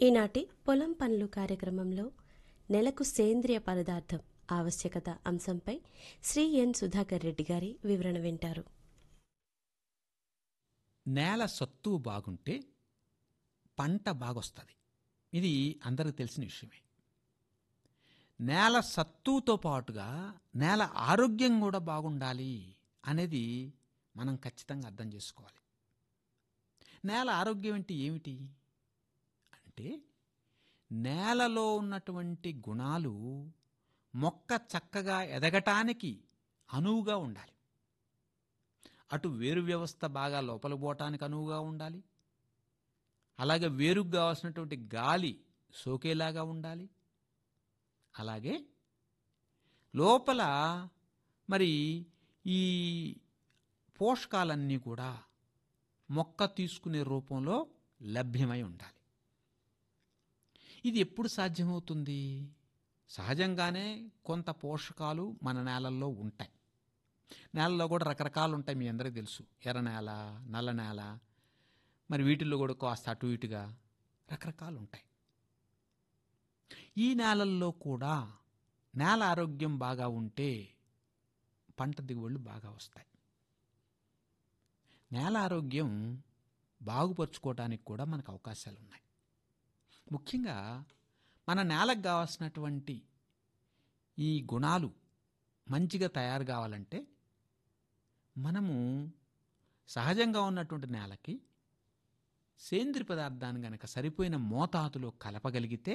ఈనాటి పొలం పనులు కార్యక్రమంలో నెలకు సేంద్రియ పదార్థం ఆవశ్యకత అంశంపై శ్రీ ఎన్ సుధాకర్ రెడ్డి గారి వివరణ వింటారు నేల సత్తు బాగుంటే పంట బాగొస్తుంది ఇది అందరికి తెలిసిన విషయమే నేల సత్తుతో పాటుగా నేల ఆరోగ్యం కూడా బాగుండాలి అనేది మనం ఖచ్చితంగా అర్థం చేసుకోవాలి నేల ఆరోగ్యం అంటే ఏమిటి అంటే నేలలో ఉన్నటువంటి గుణాలు మొక్క చక్కగా ఎదగటానికి అనువుగా ఉండాలి అటు వేరు వ్యవస్థ బాగా లోపల పోవటానికి అనువుగా ఉండాలి అలాగే వేరుకు కావాల్సినటువంటి గాలి సోకేలాగా ఉండాలి అలాగే లోపల మరి ఈ పోషకాలన్నీ కూడా మొక్క తీసుకునే రూపంలో లభ్యమై ఉండాలి ఇది ఎప్పుడు సాధ్యమవుతుంది సహజంగానే కొంత పోషకాలు మన నేలల్లో ఉంటాయి నేలలో కూడా రకరకాలు ఉంటాయి మీ అందరికీ తెలుసు ఎర్ర నేల నల్ల నేల మరి వీటిల్లో కూడా కాస్త అటు ఇటుగా రకరకాలు ఉంటాయి ఈ నేలల్లో కూడా నేల ఆరోగ్యం బాగా ఉంటే పంట దిగుబడులు బాగా వస్తాయి నేల ఆరోగ్యం బాగుపరుచుకోవడానికి కూడా మనకు అవకాశాలు ఉన్నాయి ముఖ్యంగా మన నేలకు కావాల్సినటువంటి ఈ గుణాలు మంచిగా తయారు కావాలంటే మనము సహజంగా ఉన్నటువంటి నేలకి సేంద్రియ పదార్థాన్ని గనక సరిపోయిన మోతాదులో కలపగలిగితే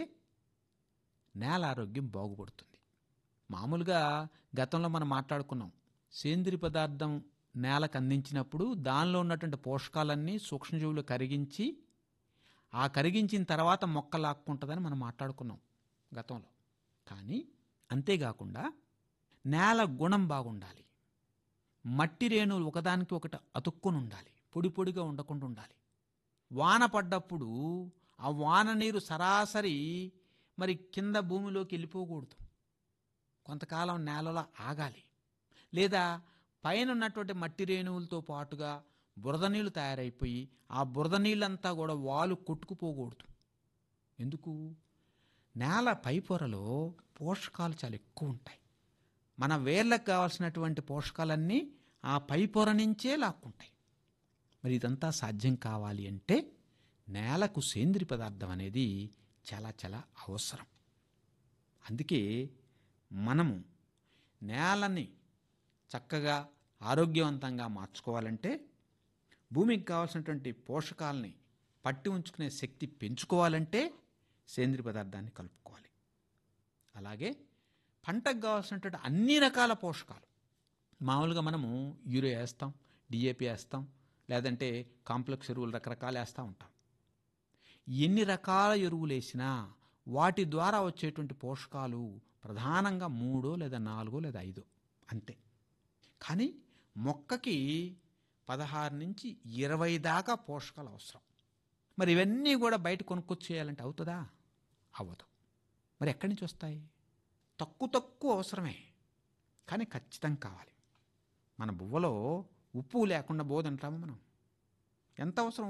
నేల ఆరోగ్యం బాగుపడుతుంది మామూలుగా గతంలో మనం మాట్లాడుకున్నాం సేంద్రియ పదార్థం నేలకు అందించినప్పుడు దానిలో ఉన్నటువంటి పోషకాలన్నీ సూక్ష్మజీవులు కరిగించి ఆ కరిగించిన తర్వాత మొక్క లాక్కుంటుందని మనం మాట్లాడుకున్నాం గతంలో కానీ అంతేకాకుండా నేల గుణం బాగుండాలి మట్టి రేణువులు ఒకదానికి ఒకటి అతుక్కుని ఉండాలి పొడి పొడిగా ఉండకుండా ఉండాలి వాన పడ్డప్పుడు ఆ వాన నీరు సరాసరి మరి కింద భూమిలోకి వెళ్ళిపోకూడదు కొంతకాలం నేలలో ఆగాలి లేదా పైన ఉన్నటువంటి మట్టి రేణువులతో పాటుగా బురద నీళ్ళు తయారైపోయి ఆ బురద నీళ్ళంతా కూడా వాలు కొట్టుకుపోకూడదు ఎందుకు నేల పై పొరలో పోషకాలు చాలా ఎక్కువ ఉంటాయి మన వేర్లకు కావాల్సినటువంటి పోషకాలన్నీ ఆ పై పొర నుంచే లాక్కుంటాయి మరి ఇదంతా సాధ్యం కావాలి అంటే నేలకు సేంద్రియ పదార్థం అనేది చాలా చాలా అవసరం అందుకే మనము నేలని చక్కగా ఆరోగ్యవంతంగా మార్చుకోవాలంటే భూమికి కావాల్సినటువంటి పోషకాలని పట్టి ఉంచుకునే శక్తి పెంచుకోవాలంటే సేంద్రియ పదార్థాన్ని కలుపుకోవాలి అలాగే పంటకు కావాల్సినటువంటి అన్ని రకాల పోషకాలు మామూలుగా మనము యూరియా వేస్తాం డిఏపి వేస్తాం లేదంటే కాంప్లెక్స్ ఎరువులు రకరకాలు వేస్తూ ఉంటాం ఎన్ని రకాల ఎరువులు వేసినా వాటి ద్వారా వచ్చేటువంటి పోషకాలు ప్రధానంగా మూడో లేదా నాలుగో లేదా ఐదో అంతే కానీ మొక్కకి పదహారు నుంచి ఇరవై దాకా పోషకాలు అవసరం మరి ఇవన్నీ కూడా బయట కొనుక్కొచ్చి చేయాలంటే అవుతుందా అవ్వదు మరి ఎక్కడి నుంచి వస్తాయి తక్కువ తక్కువ అవసరమే కానీ ఖచ్చితంగా కావాలి మన బువ్వలో ఉప్పు లేకుండా బోధంటాము మనం ఎంత అవసరం